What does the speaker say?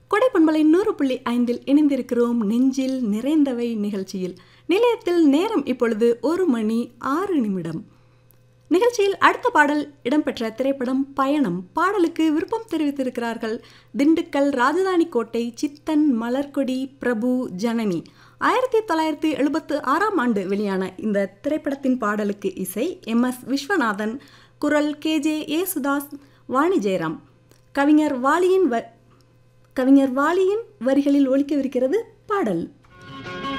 கொடைப்பண்பலை நூறு புள்ளி ஐந்தில் இணைந்திருக்கிறோம் நெஞ்சில் நிறைந்தவை நிகழ்ச்சியில் நிலையத்தில் நேரம் இப்பொழுது ஒரு மணி ஆறு நிமிடம் நிகழ்ச்சியில் அடுத்த பாடல் இடம்பெற்ற திரைப்படம் பயணம் பாடலுக்கு விருப்பம் தெரிவித்திருக்கிறார்கள் திண்டுக்கல் ராஜதானி கோட்டை சித்தன் மலர்கொடி பிரபு ஜனனி ஆயிரத்தி தொள்ளாயிரத்தி எழுபத்து ஆறாம் ஆண்டு வெளியான இந்த திரைப்படத்தின் பாடலுக்கு இசை எம் எஸ் விஸ்வநாதன் குரல் கே ஜே ஏசுதாஸ் வாணி ஜெயராம் கவிஞர் வாலியின் வ கவிஞர் வாலியின் வரிகளில் ஒலிக்கவிருக்கிறது பாடல்